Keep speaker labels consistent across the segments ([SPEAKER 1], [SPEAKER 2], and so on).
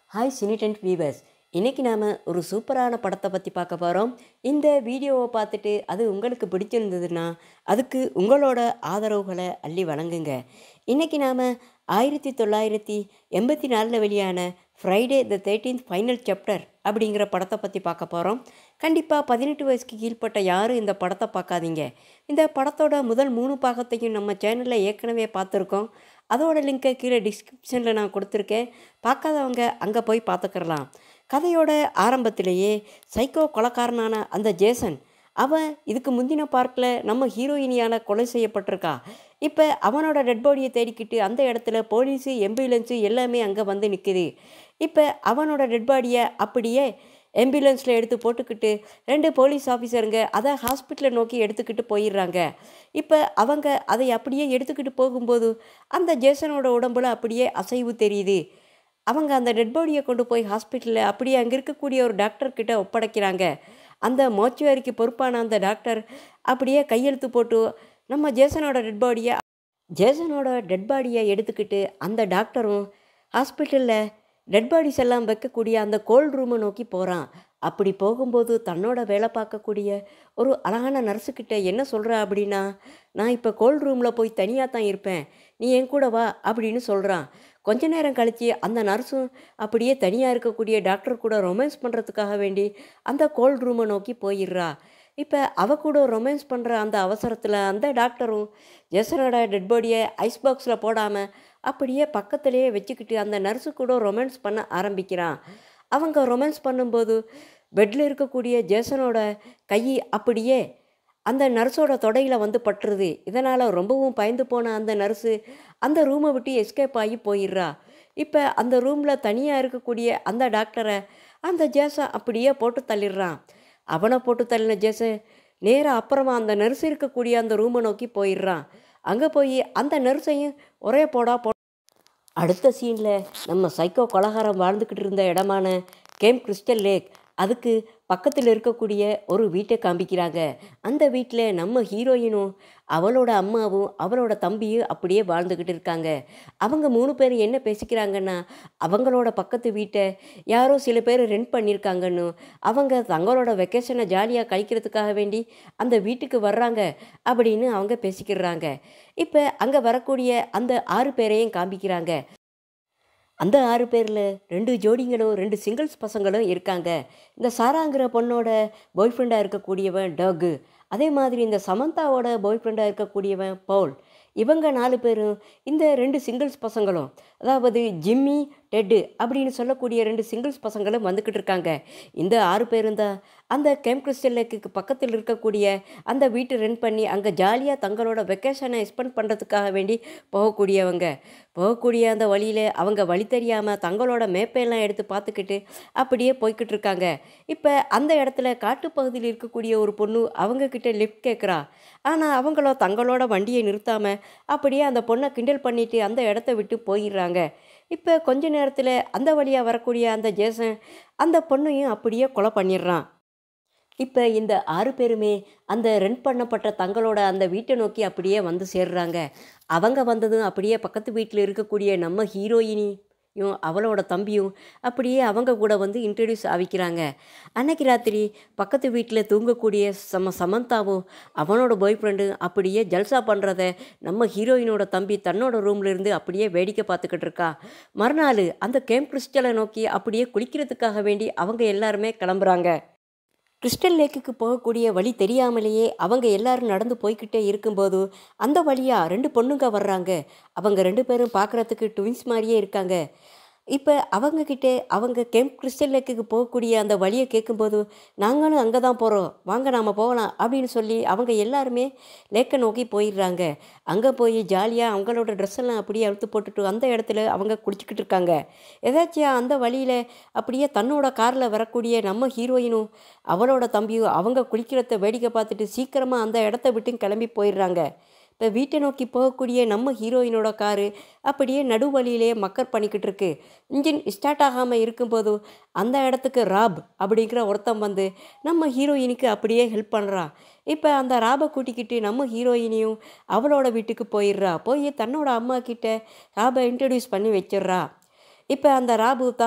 [SPEAKER 1] hi சினிடென்ட் viewers இன்றைக்கி நாம் ஒரு சூப்பரான படத்தை பற்றி பார்க்க போகிறோம் இந்த வீடியோவை பார்த்துட்டு அது உங்களுக்கு பிடிச்சிருந்ததுன்னா அதுக்கு உங்களோட ஆதரவுகளை அள்ளி வழங்குங்க இன்றைக்கி நாம் ஆயிரத்தி தொள்ளாயிரத்தி எண்பத்தி நாலில் வெளியான Friday the thirteenth final chapter அப்படிங்கிற படத்தை பற்றி பார்க்க போகிறோம் கண்டிப்பாக பதினெட்டு வயசுக்கு கீழ்ப்பட்ட யாரும் இந்த படத்தை பார்க்காதீங்க இந்த படத்தோட முதல் மூணு பாகத்தையும் நம்ம சேனலில் ஏற்கனவே பார்த்துருக்கோம் அதோட லிங்கை கீழே டிஸ்கிரிப்ஷனில் நான் கொடுத்துருக்கேன் பார்க்காதவங்க அங்கே போய் பார்த்துக்கிறலாம் கதையோட ஆரம்பத்திலேயே சைக்கோ கொலைக்காரனான அந்த ஜேசன் அவன் இதுக்கு முந்தின பார்க்கில் நம்ம ஹீரோயினியால் கொலை செய்யப்பட்டிருக்கா இப்போ அவனோட டெட் பாடியை தேடிக்கிட்டு அந்த இடத்துல போலீஸு எம்புலன்ஸு எல்லாமே அங்கே வந்து நிற்குது இப்போ அவனோட டெட் பாடியை அப்படியே ஆம்புலன்ஸில் எடுத்து போட்டுக்கிட்டு ரெண்டு போலீஸ் ஆஃபீஸருங்க அதை ஹாஸ்பிட்டலை நோக்கி எடுத்துக்கிட்டு போயிடுறாங்க இப்போ அவங்க அதை அப்படியே எடுத்துக்கிட்டு போகும்போது அந்த ஜேசனோட உடம்புல அப்படியே அசைவு தெரியுது அவங்க அந்த டெட் பாடியை கொண்டு போய் ஹாஸ்பிட்டலில் அப்படியே அங்கே இருக்கக்கூடிய ஒரு டாக்டர்கிட்ட ஒப்படைக்கிறாங்க அந்த மோச்சுவாரிக்கு பொறுப்பான அந்த டாக்டர் அப்படியே கையெழுத்து போட்டு நம்ம ஜேசனோட டெட் பாடியை ஜேசனோட டெட் பாடியை எடுத்துக்கிட்டு அந்த டாக்டரும் ஹாஸ்பிட்டலில் டெட் பாடிஸ் எல்லாம் வைக்கக்கூடிய அந்த கோல்ட் ரூமை நோக்கி போகிறான் அப்படி போகும்போது தன்னோட வேலை பார்க்கக்கூடிய ஒரு அழகான நர்ஸுக்கிட்ட என்ன சொல்கிறா அப்படின்னா நான் இப்போ கோல்ட் ரூமில் போய் தனியாக தான் இருப்பேன் நீ என் கூட வா அப்படின்னு சொல்கிறான் கொஞ்ச நேரம் கழித்து அந்த நர்ஸும் அப்படியே தனியாக இருக்கக்கூடிய டாக்டர் கூட ரொமான்ஸ் பண்ணுறதுக்காக வேண்டி அந்த கோல்ட் ரூமை நோக்கி போயிடுறா இப்போ அவ கூட ரொமான்ஸ் பண்ணுற அந்த அவசரத்தில் அந்த டாக்டரும் ஜெசனோட டெட் பாடியை ஐஸ் பாக்ஸில் போடாமல் அப்படியே பக்கத்துலேயே வச்சுக்கிட்டு அந்த நர்ஸு கூட ரொமான்ஸ் பண்ண ஆரம்பிக்கிறான் அவங்க ரொமான்ஸ் பண்ணும்போது பெட்டில் இருக்கக்கூடிய ஜேசனோட கை அப்படியே அந்த நர்ஸோட தொடையில் வந்து பட்டுருது இதனால் ரொம்பவும் பயந்து போன அந்த நர்ஸு அந்த ரூமை விட்டு எஸ்கேப் ஆகி போயிடுறா இப்போ அந்த ரூமில் தனியாக இருக்கக்கூடிய அந்த டாக்டரை அந்த ஜேசன் அப்படியே போட்டு தள்ளிடுறான் அவனை போட்டு தள்ளின ஜேசன் நேராக அப்புறமா அந்த நர்ஸ் இருக்கக்கூடிய அந்த ரூமை நோக்கி போயிடுறான் அங்கே போய் அந்த நர்ஸையும் ஒரே போடா போ அடுத்த சீனில் நம்ம சைக்கோ கொலகாரம் வாழ்ந்துக்கிட்டு இருந்த இடமான கேம் கிறிஸ்டல் லேக் அதுக்கு பக்கத்தில் இருக்கக்கூடிய ஒரு வீட்டை காமிக்கிறாங்க அந்த வீட்டில் நம்ம ஹீரோயினும் அவளோட அம்மாவும் அவளோட தம்பியும் அப்படியே வாழ்ந்துக்கிட்டு இருக்காங்க அவங்க மூணு பேர் என்ன பேசிக்கிறாங்கன்னா அவங்களோட பக்கத்து வீட்டை யாரோ சில பேர் ரெண்ட் பண்ணியிருக்காங்கன்னு அவங்க தங்களோட வெக்கேஷனை ஜாலியாக கழிக்கிறதுக்காக வேண்டி அந்த வீட்டுக்கு வர்றாங்க அப்படின்னு அவங்க பேசிக்கிறாங்க இப்போ அங்கே வரக்கூடிய அந்த ஆறு பேரையும் காமிக்கிறாங்க அந்த ஆறு பேரில் ரெண்டு ஜோடிங்களும் ரெண்டு சிங்கிள்ஸ் பசங்களும் இருக்காங்க இந்த சாராங்கிற பொண்ணோட பாய் ஃப்ரெண்டாக இருக்கக்கூடியவன் டகு அதே மாதிரி இந்த சமந்தாவோட பாய் ஃப்ரெண்டாக இருக்கக்கூடியவன் பவுல் இவங்க நாலு பேரும் இந்த ரெண்டு சிங்கிள்ஸ் பசங்களும் அதாவது ஜிம்மி டெட்டு அப்படின்னு சொல்லக்கூடிய ரெண்டு சிங்கிள்ஸ் பசங்களும் வந்துக்கிட்டு இருக்காங்க இந்த ஆறு பேரும் தான் அந்த கேம்ப் கிறிஸ்டல் லேக்குக்கு பக்கத்தில் இருக்கக்கூடிய அந்த வீட்டை ரெண்ட் பண்ணி அங்கே ஜாலியாக தங்களோட வெக்கேஷனை ஸ்பெண்ட் பண்ணுறதுக்காக வேண்டி போகக்கூடியவங்க போகக்கூடிய அந்த வழியில் அவங்க வழி தெரியாமல் தங்களோட மேப்பையெல்லாம் எடுத்து பார்த்துக்கிட்டு அப்படியே போய்கிட்டு இருக்காங்க இப்போ அந்த இடத்துல காட்டுப்பகுதியில் இருக்கக்கூடிய ஒரு பொண்ணு அவங்கக்கிட்ட லிஃப்ட் கேட்குறா ஆனால் அவங்களோ தங்களோட வண்டியை நிறுத்தாமல் அப்படியே அந்த பொண்ணை கிண்டல் பண்ணிவிட்டு அந்த இடத்த விட்டு போயிடுறாங்க இப்போ கொஞ்ச நேரத்தில் அந்த வழியாக வரக்கூடிய அந்த ஜேசன் அந்த பொண்ணையும் அப்படியே கொலை பண்ணிடுறான் இப்போ இந்த ஆறு பேருமே அந்த ரெண்ட் பண்ணப்பட்ட தங்களோட அந்த வீட்டை நோக்கி அப்படியே வந்து சேர்றாங்க அவங்க வந்ததும் அப்படியே பக்கத்து வீட்டில் இருக்கக்கூடிய நம்ம ஹீரோயினியும் அவளோட தம்பியும் அப்படியே அவங்க கூட வந்து இன்ட்ரடியூஸ் ஆகிக்கிறாங்க அன்னைக்கு ராத்திரி பக்கத்து வீட்டில் தூங்கக்கூடிய சம சமந்தாவும் அவனோட பாய் ஃப்ரெண்டு அப்படியே ஜல்சா பண்ணுறத நம்ம ஹீரோயினோட தம்பி தன்னோட ரூம்ல இருந்து அப்படியே வேடிக்கை பார்த்துக்கிட்டு இருக்கா மறுநாள் அந்த கேம்ப் கிறிஸ்டலை நோக்கி அப்படியே குளிக்கிறதுக்காக வேண்டி அவங்க எல்லாருமே கிளம்புறாங்க கிறிஸ்டல் லேக்குக்கு போகக்கூடிய வழி தெரியாமலேயே அவங்க எல்லாரும் நடந்து போய்கிட்டே இருக்கும்போது அந்த வழியாக ரெண்டு பொண்ணுங்க வர்றாங்க அவங்க ரெண்டு பேரும் பார்க்குறதுக்கு ட்வின்ஸ் மாதிரியே இருக்காங்க இப்போ அவங்கக்கிட்ட அவங்க கேம்ப் கிறிஸ்டல் லேக்குக்கு போகக்கூடிய அந்த வழியை கேட்கும்போது நாங்களும் அங்கே தான் போகிறோம் வாங்க நாம் போகலாம் அப்படின்னு சொல்லி அவங்க எல்லாருமே லேக்கை நோக்கி போயிடுறாங்க அங்கே போய் ஜாலியாக அவங்களோட ட்ரெஸ் எல்லாம் அப்படியே அழுத்து போட்டுட்டு அந்த இடத்துல அவங்க குளிச்சுக்கிட்டு இருக்காங்க ஏதாச்சும் அந்த வழியில் அப்படியே தன்னோட காரில் வரக்கூடிய நம்ம ஹீரோயினும் அவளோட தம்பியும் அவங்க குளிக்கிறத வேடிக்கை பார்த்துட்டு சீக்கிரமாக அந்த இடத்த விட்டு கிளம்பி போயிடுறாங்க இப்போ வீட்டை நோக்கி போகக்கூடிய நம்ம ஹீரோயினோட காரு அப்படியே நடுவழியிலே மக்கர் பண்ணிக்கிட்டு இருக்கு இன்ஜின் ஸ்டார்ட் ஆகாமல் இருக்கும்போது அந்த இடத்துக்கு ராப் அப்படிங்கிற ஒருத்தன் வந்து நம்ம ஹீரோயினுக்கு அப்படியே ஹெல்ப் பண்ணுறான் இப்போ அந்த ராபை கூட்டிக்கிட்டு நம்ம ஹீரோயினையும் அவளோட வீட்டுக்கு போயிடுறா போய் தன்னோட அம்மா கிட்ட ராபை இன்ட்ரடியூஸ் பண்ணி வச்சிடுறா இப்போ அந்த ராபு தான்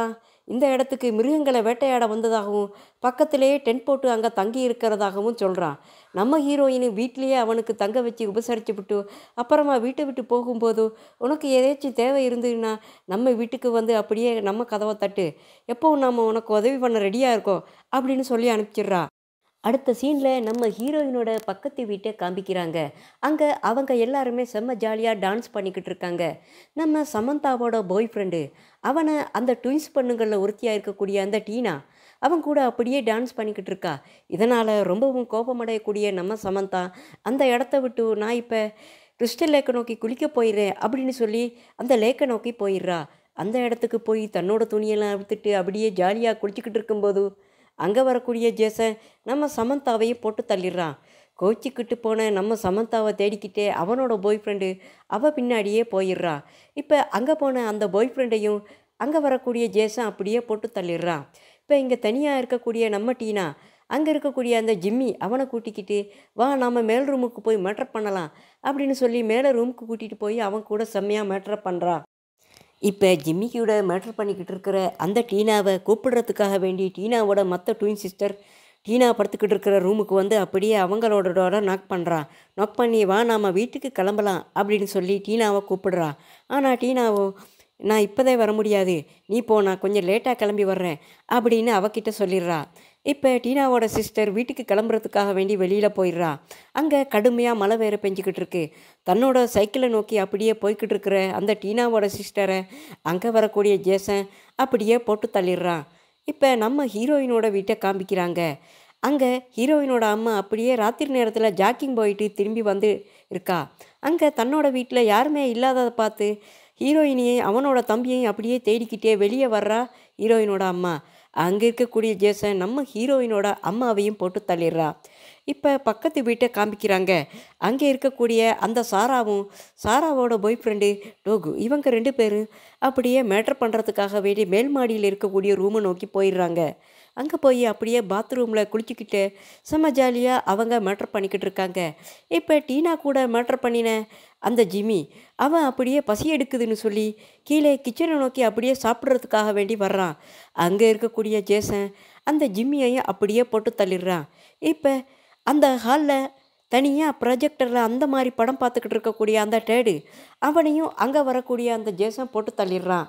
[SPEAKER 1] இந்த இடத்துக்கு மிருகங்களை வேட்டையாட வந்ததாகவும் பக்கத்திலேயே டென்ட் போட்டு அங்கே தங்கி இருக்கிறதாகவும் சொல்கிறான் நம்ம ஹீரோயின் வீட்லேயே அவனுக்கு தங்க வச்சு உபசரிச்சு விட்டு அப்புறமா வீட்டை விட்டு போகும்போது உனக்கு ஏதாச்சும் தேவை இருந்ததுன்னா நம்ம வீட்டுக்கு வந்து அப்படியே நம்ம கதவை தட்டு எப்போவும் நம்ம உனக்கு உதவி பண்ண ரெடியாக இருக்கோம் அப்படின்னு சொல்லி அனுப்பிச்சிடுறா அடுத்த சீனில் நம்ம ஹீரோயினோட பக்கத்து வீட்டை காமிக்கிறாங்க அங்கே அவங்க எல்லாருமே செம்ம ஜாலியாக டான்ஸ் பண்ணிக்கிட்டு இருக்காங்க நம்ம சமந்தாவோட பாய் ஃப்ரெண்டு அவனை அந்த ட்வின்ஸ் பொண்ணுங்களில் ஒருத்தியாக இருக்கக்கூடிய அந்த டீனா அவன் கூட அப்படியே டான்ஸ் பண்ணிக்கிட்டு இருக்கா இதனால் ரொம்பவும் கோபமடையக்கூடிய நம்ம சமந்தா அந்த இடத்த விட்டு நான் இப்போ கிறிஸ்டல் லேக்கை நோக்கி குளிக்க போயிடுறேன் அப்படின்னு சொல்லி அந்த லேக்கை நோக்கி போயிடுறா அந்த இடத்துக்கு போய் தன்னோட துணியெல்லாம் எடுத்துட்டு அப்படியே ஜாலியாக குளிச்சுக்கிட்டு இருக்கும்போது அங்கே வரக்கூடிய ஜேசன் நம்ம சமந்தாவையும் போட்டு தள்ளிடுறான் கோச்சிக்கிட்டு போன நம்ம சமந்தாவை தேடிக்கிட்டே அவனோட பாய் ஃப்ரெண்டு அவள் பின்னாடியே போயிடுறா இப்போ அங்கே போன அந்த பாய் ஃப்ரெண்டையும் அங்கே வரக்கூடிய ஜேசன் அப்படியே போட்டு தள்ளிடுறான் இப்போ இங்கே தனியாக இருக்கக்கூடிய நம்ம டீனா அங்கே இருக்கக்கூடிய அந்த ஜிம்மி அவனை கூட்டிக்கிட்டு வா நாம் மேல் ரூமுக்கு போய் மேட்ரு பண்ணலாம் அப்படின்னு சொல்லி மேலே ரூமுக்கு கூட்டிகிட்டு போய் அவன் கூட செம்மையாக மேட்ரு பண்ணுறா இப்போ ஜிம்மி கூட மேட்ரு பண்ணிக்கிட்டு இருக்கிற அந்த டீனாவை கூப்பிடுறதுக்காக வேண்டி டீனாவோட மற்ற ட்வின் சிஸ்டர் டீனா படுத்துக்கிட்டு இருக்கிற ரூமுக்கு வந்து அப்படியே அவங்களோட டோரை நாக் பண்ணுறான் நாக் பண்ணி வா நாம் வீட்டுக்கு கிளம்பலாம் அப்படின்னு சொல்லி டீனாவை கூப்பிடுறா ஆனால் டீனாவோ நான் இப்போதே வர முடியாது நீ போ நான் கொஞ்சம் லேட்டாக கிளம்பி வர்றேன் அப்படின்னு அவகிட்ட சொல்லிடுறா இப்போ டீனாவோட சிஸ்டர் வீட்டுக்கு கிளம்புறதுக்காக வேண்டி வெளியில் போயிடுறா அங்கே கடுமையாக மழை வேறு பெஞ்சிக்கிட்டு இருக்கு தன்னோட சைக்கிளை நோக்கி அப்படியே போய்கிட்டு இருக்கிற அந்த டீனாவோட சிஸ்டரை அங்கே வரக்கூடிய ஜேசன் அப்படியே போட்டு தள்ளிடுறான் இப்போ நம்ம ஹீரோயினோட வீட்டை காமிக்கிறாங்க அங்கே ஹீரோயினோட அம்மா அப்படியே ராத்திரி நேரத்தில் ஜாக்கிங் போயிட்டு திரும்பி வந்து இருக்கா அங்கே தன்னோட வீட்டில் யாருமே இல்லாததை பார்த்து ஹீரோயினையும் அவனோட தம்பியையும் அப்படியே தேடிக்கிட்டே வெளியே வர்றா ஹீரோயினோட அம்மா அங்கே இருக்கக்கூடிய ஜேசன் நம்ம ஹீரோயினோட அம்மாவையும் போட்டு தள்ளிடுறா இப்போ பக்கத்து வீட்டை காமிக்கிறாங்க அங்கே இருக்கக்கூடிய அந்த சாராவும் சாராவோட பாய் ஃப்ரெண்டு டோகு இவங்க ரெண்டு பேரும் அப்படியே மேட்ரு பண்ணுறதுக்காக வேண்டி மேல் மாடியில் இருக்கக்கூடிய ரூமை நோக்கி போயிடுறாங்க அங்கே போய் அப்படியே பாத்ரூமில் குளிச்சுக்கிட்டு செம்ம ஜாலியாக அவங்க மேட்ரு பண்ணிக்கிட்டு இருக்காங்க இப்போ டீனா கூட மேட்ரு பண்ணின அந்த ஜிம்மி அவன் அப்படியே பசி எடுக்குதுன்னு சொல்லி கீழே கிச்சனை நோக்கி அப்படியே சாப்பிட்றதுக்காக வேண்டி வர்றான் அங்கே இருக்கக்கூடிய ஜேசன் அந்த ஜிம்மியையும் அப்படியே போட்டு தள்ளிடுறான் இப்போ அந்த ஹாலில் தனியாக ப்ரொஜெக்டரில் அந்த மாதிரி படம் பார்த்துக்கிட்டு இருக்கக்கூடிய அந்த டேடு அவனையும் அங்கே வரக்கூடிய அந்த ஜேசன் போட்டு தள்ளிடுறான்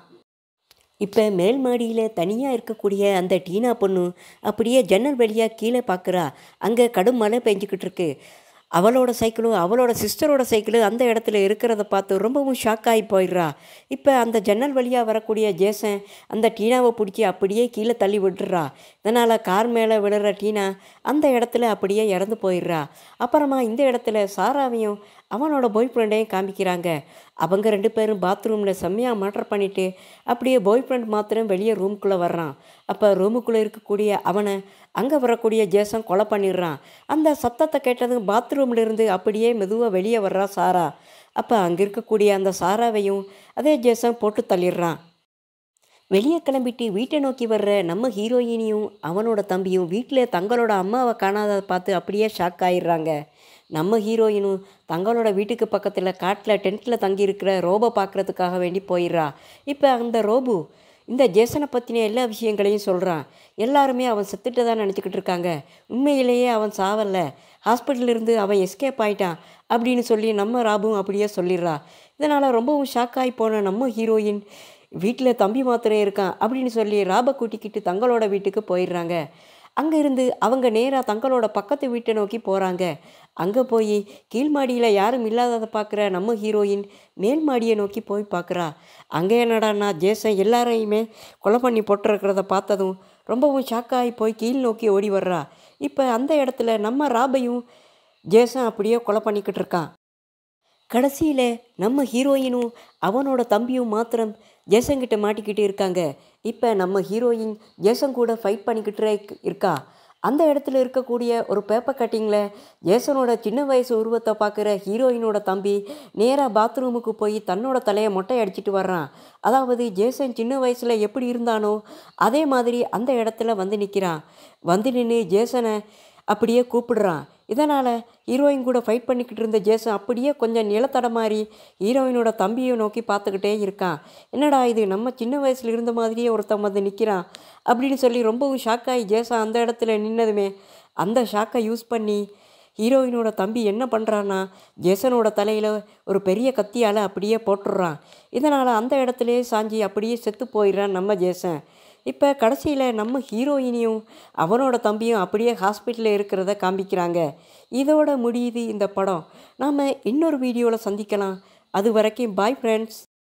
[SPEAKER 1] இப்போ மேல் மாடியில் தனியாக இருக்கக்கூடிய அந்த டீனா பொண்ணு அப்படியே ஜன்னல் வழியாக கீழே பார்க்குறா அங்கே கடும் மழை பெஞ்சிக்கிட்டு இருக்கு அவளோட சைக்கிளும் அவளோட சிஸ்டரோட சைக்கிளும் அந்த இடத்துல இருக்கிறத பார்த்து ரொம்பவும் ஷாக் ஆகி போயிடுறா இப்போ அந்த ஜன்னல் வழியாக வரக்கூடிய ஜேசன் அந்த டீனாவை பிடிச்சி அப்படியே கீழே தள்ளி விட்டுறா இதனால் கார் மேலே விழுற டீனா அந்த இடத்துல அப்படியே இறந்து போயிடுறா அப்புறமா இந்த இடத்துல சாராவையும் அவனோட பாய் ஃப்ரெண்டையும் காமிக்கிறாங்க அவங்க ரெண்டு பேரும் பாத்ரூமில் செம்மையாக மாட்டர் பண்ணிவிட்டு அப்படியே பாய் ஃப்ரெண்ட் மாத்திரம் வெளியே ரூம்குள்ளே வர்றான் அப்போ ரூமுக்குள்ளே இருக்கக்கூடிய அவனை அங்கே வரக்கூடிய ஜேசன் கொலை பண்ணிடுறான் அந்த சத்தத்தை கேட்டதும் பாத்ரூம்ல இருந்து அப்படியே மெதுவாக வெளியே வர்றா சாரா அப்போ அங்கே இருக்கக்கூடிய அந்த சாராவையும் அதே ஜேசன் போட்டு தள்ளிடுறான் வெளியே கிளம்பிட்டு வீட்டை நோக்கி வர்ற நம்ம ஹீரோயினியும் அவனோட தம்பியும் வீட்டில் தங்களோட அம்மாவை காணாததை பார்த்து அப்படியே ஷாக் ஆயிடுறாங்க நம்ம ஹீரோயினும் தங்களோட வீட்டுக்கு பக்கத்தில் காட்டில் டென்ட்டில் தங்கியிருக்கிற ரோபோ பார்க்குறதுக்காக வேண்டி போயிடுறா இப்போ அந்த ரோபு இந்த ஜேசனை பற்றின எல்லா விஷயங்களையும் சொல்கிறான் எல்லாருமே அவன் செத்துட்டு தான் நினச்சிக்கிட்டு இருக்காங்க உண்மையிலேயே அவன் சாவல்ல ஹாஸ்பிட்டல்ல இருந்து அவன் எஸ்கேப் ஆயிட்டான் அப்படின்னு சொல்லி நம்ம ராபும் அப்படியே சொல்லிடுறா இதனால் ரொம்பவும் ஷாக் ஆகி போன நம்ம ஹீரோயின் வீட்டில் தம்பி மாத்திரம் இருக்கான் அப்படின்னு சொல்லி ராபை கூட்டிக்கிட்டு தங்களோட வீட்டுக்கு போயிடுறாங்க அங்கே இருந்து அவங்க நேராக தங்களோட பக்கத்து வீட்டை நோக்கி போகிறாங்க அங்கே போய் கீழ் மாடியில் யாரும் இல்லாததை பார்க்குற நம்ம ஹீரோயின் மேல் மாடியை நோக்கி போய் பார்க்குறா அங்கே என்னடான்னா ஜேசன் எல்லாரையுமே கொலை பண்ணி போட்டிருக்கிறத பார்த்ததும் ரொம்பவும் ஷாக்காகி போய் கீழ் நோக்கி ஓடி வர்றா இப்போ அந்த இடத்துல நம்ம ராபையும் ஜேசன் அப்படியே கொலை பண்ணிக்கிட்டு இருக்கான் கடைசியில் நம்ம ஹீரோயினும் அவனோட தம்பியும் மாத்திரம் ஜேசன்கிட்ட மாட்டிக்கிட்டு இருக்காங்க இப்போ நம்ம ஹீரோயின் ஜேசன் கூட ஃபைட் பண்ணிக்கிட்டு இருக்கா அந்த இடத்துல இருக்கக்கூடிய ஒரு பேப்பர் கட்டிங்கில் ஜேசனோட சின்ன வயசு உருவத்தை பார்க்குற ஹீரோயினோட தம்பி நேராக பாத்ரூமுக்கு போய் தன்னோட தலையை மொட்டை அடிச்சிட்டு வர்றான் அதாவது ஜேசன் சின்ன வயசில் எப்படி இருந்தானோ அதே மாதிரி அந்த இடத்துல வந்து நிற்கிறான் வந்து நின்று ஜேசனை அப்படியே கூப்பிடுறான் இதனால் ஹீரோயின் கூட ஃபைட் பண்ணிக்கிட்டு இருந்த ஜேசன் அப்படியே கொஞ்சம் நிலத்தடமாறி ஹீரோயினோட தம்பியை நோக்கி பார்த்துக்கிட்டே இருக்கான் என்னடா இது நம்ம சின்ன வயசில் இருந்த மாதிரியே ஒருத்தன் வந்து நிற்கிறான் அப்படின்னு சொல்லி ரொம்பவும் ஷாக்காகி ஜேசன் அந்த இடத்துல நின்னதுமே அந்த ஷாக்கை யூஸ் பண்ணி ஹீரோயினோட தம்பி என்ன பண்ணுறான்னா ஜேசனோட தலையில் ஒரு பெரிய கத்தியால் அப்படியே போட்டுடுறான் இதனால் அந்த இடத்துலையே சாஞ்சி அப்படியே செத்து போயிடுறான் நம்ம ஜேசன் இப்போ கடைசியில் நம்ம ஹீரோயினியும் அவனோட தம்பியும் அப்படியே ஹாஸ்பிட்டலில் இருக்கிறத காமிக்கிறாங்க இதோட முடியுது இந்த படம் நாம் இன்னொரு வீடியோவில் சந்திக்கலாம் அது வரைக்கும் பாய் ஃப்ரெண்ட்ஸ்